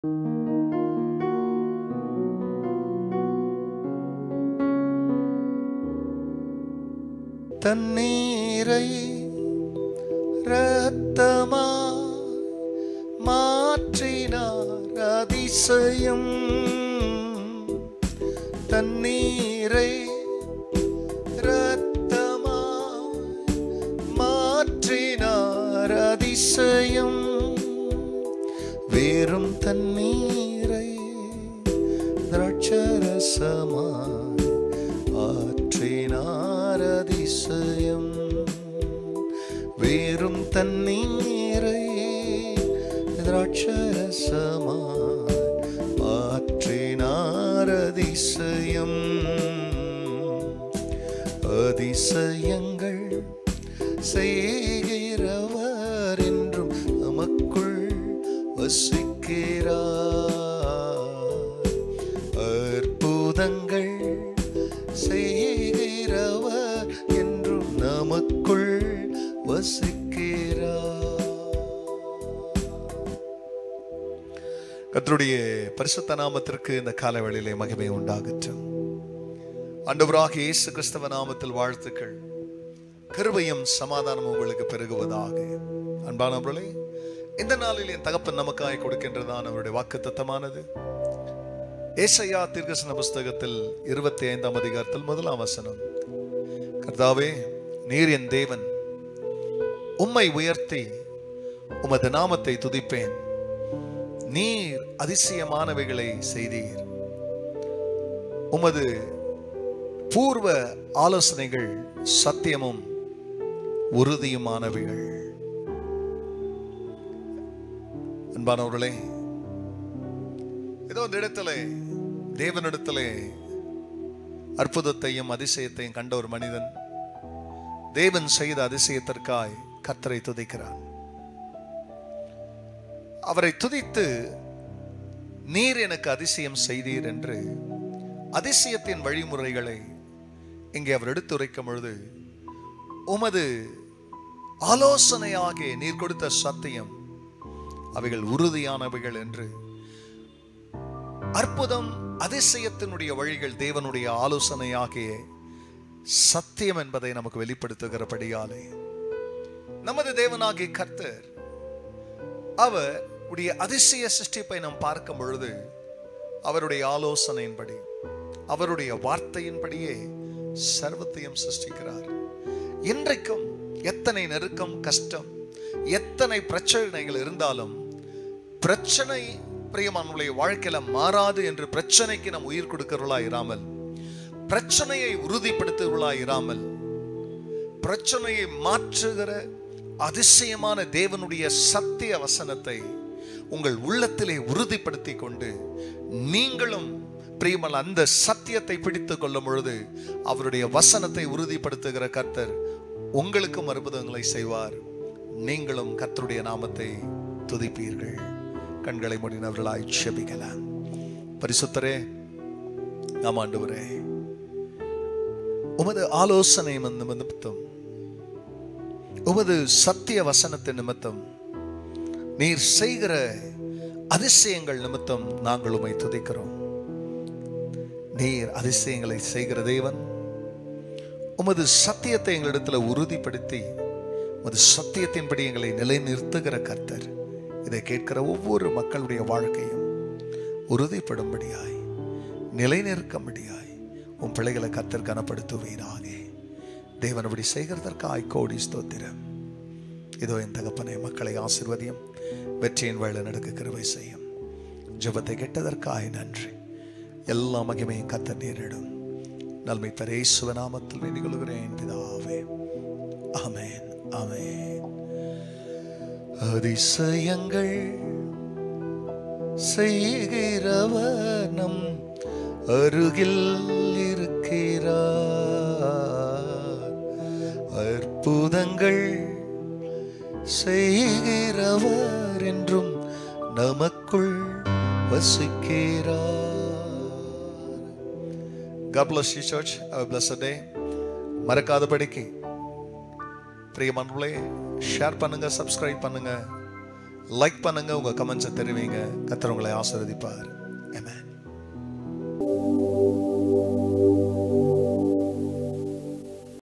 தண்ணீரை ரத்தமா மாற்றினார் அதிசயம் தண்ணீரை ரத்தமா மாற்றினார் அதிசயம் வேறும் தண்ணீரை திராட்சரசமாய் ஆற்றினார் அதிசயம் வேறும் தண்ணீரை திராட்சரசமாய் ஆற்றினார் அதிசயம் அதிசயங்கள் செய்கிறவர் என்றும் நமக்குள் வசிக்கிறார் அற்புதங்கள் செய்கிறவர் என்றும் நமக்குள் வசிக்கிறார் கர்த்தருடைய பரிசுத்த நாமத்திற்கு இந்த காலவெளியிலே மகிமை உண்டாகட்டும் ஆண்டவராக இயேசு கிறிஸ்தவ நாமத்தில் வாழ்த்துக்கள் கிருபையும் சமாதானம் உங்களுக்கு பெருகுவதாக அன்பானவர்களே இந்த நாளில் என் தகப்பன் நமக்காய் கொடுக்கின்றதான் அவருடைய வாக்கு தத்தமானது ஏசையா தீர்க்கசன புஸ்தகத்தில் இருபத்தி ஐந்தாம் அதிகாரத்தில் முதலாம் வசனம் கர்த்தாவே நீர் என் தேவன் உம்மை உயர்த்தி உமது நாமத்தை துதிப்பேன் நீர் அதிசயமானவைகளை செய்தீர் உமது பூர்வ ஆலோசனைகள் சத்தியமும் உறுதியுமானவைகள் அன்பானவர்களே ஏதோ இந்த இடத்துல தேவனிடத்திலே அற்புதத்தையும் அதிசயத்தையும் கண்ட ஒரு மனிதன் தேவன் செய்த அதிசயத்திற்காய் கர்த்தரை துதிக்கிறான் அவரை துதித்து நீர் எனக்கு அதிசயம் செய்தீர் என்று அதிசயத்தின் வழிமுறைகளை இங்கே அவர் எடுத்துரைக்கும் பொழுது உமது ஆலோசனையாக நீர் கொடுத்த சத்தியம் அவைகள் உறுதியானவைகள் என்று அற்புதம் அதிசயத்தினுடைய வழிகள் தேவனுடைய ஆலோசனையாகிய சத்தியம் என்பதை நமக்கு வெளிப்படுத்துகிறபடியாலே நமது தேவனாகிய கர்த்தர் அவர் உடைய அதிசய சிருஷ்டிப்பை நாம் பார்க்கும் பொழுது அவருடைய ஆலோசனையின்படி அவருடைய வார்த்தையின்படியே சர்வத்தையும் சிருஷ்டிக்கிறார் இன்றைக்கும் எத்தனை நெருக்கம் கஷ்டம் எத்தனை பிரச்சனைகள் இருந்தாலும் பிரச்சனை பிரியமானுடைய வாழ்க்கையில மாறாது என்று பிரச்சனைக்கு நாம் உயிர் கொடுக்கிறவர்களா இராமல் பிரச்சனையை உறுதிப்படுத்துவர்களா இராமல் பிரச்சனையை மாற்றுகிற அதிசயமான தேவனுடைய சத்திய வசனத்தை உங்கள் உள்ளத்திலே உறுதிப்படுத்தி கொண்டு நீங்களும் பிரியமல் அந்த சத்தியத்தை பிடித்துக் கொள்ளும் பொழுது அவருடைய வசனத்தை உறுதிப்படுத்துகிற கர்த்தர் உங்களுக்கும் அற்புதங்களை செய்வார் நீங்களும் கர்த்தருடைய நாமத்தை துதிப்பீர்கள் கண்களை மூடினவர்களாய் செபிக்கலாம் பரிசுத்தரே நாம் ஆண்டவரே உமது ஆலோசனை நிமித்தம் உமது சத்திய வசனத்தின் நிமித்தம் நீர் செய்கிற அதிசயங்கள் நிமித்தம் நாங்கள் உமை துதிக்கிறோம் நீர் அதிசயங்களை செய்கிற தேவன் உமது சத்தியத்தை எங்களிடத்தில் உறுதிப்படுத்தி உமது சத்தியத்தின்படி எங்களை நிலைநிறுத்துகிற கர்த்தர் இதை கேட்கிற ஒவ்வொரு மக்களுடைய வாழ்க்கையும் உறுதிப்படும்படியாய் நிலைநிற்கும்படியாய் உன் பிள்ளைகளை கர்த்தர் கனப்படுத்துவீராக தேவன் அப்படி செய்கிறதற்காய் கோடி ஸ்தோத்திரம் இதோ என் தகப்பனை மக்களை ஆசிர்வதியும் வெற்றியின் வேலை நடக்க கிருவை செய்யும் ஜெபத்தை கெட்டதற்காய் நன்றி எல்லா மகிமையும் கத்த நேரிடும் நன்மை தரே சுவநாமத்தில் வேண்டிக் கொள்கிறேன் பிதாவே ஆமென் ஆமென் அதிசயங்கள் செய்கிறவர் நம் அருகில் இருக்கிறார் அற்புதங்கள் செய்கிறவர் என்றும் நமக்குள் வசிக்கிறார் God bless you church. Have a blessed day. மறக்காதபடிக்கு பிரியமானவர்களே ஷேர் பண்ணுங்க சப்ஸ்கிரைப் பண்ணுங்க லைக் பண்ணுங்க உங்க கமெண்ட்ஸை தெரிவிங்க கர்த்தர் உங்களை ஆசீர்வதிப்பார்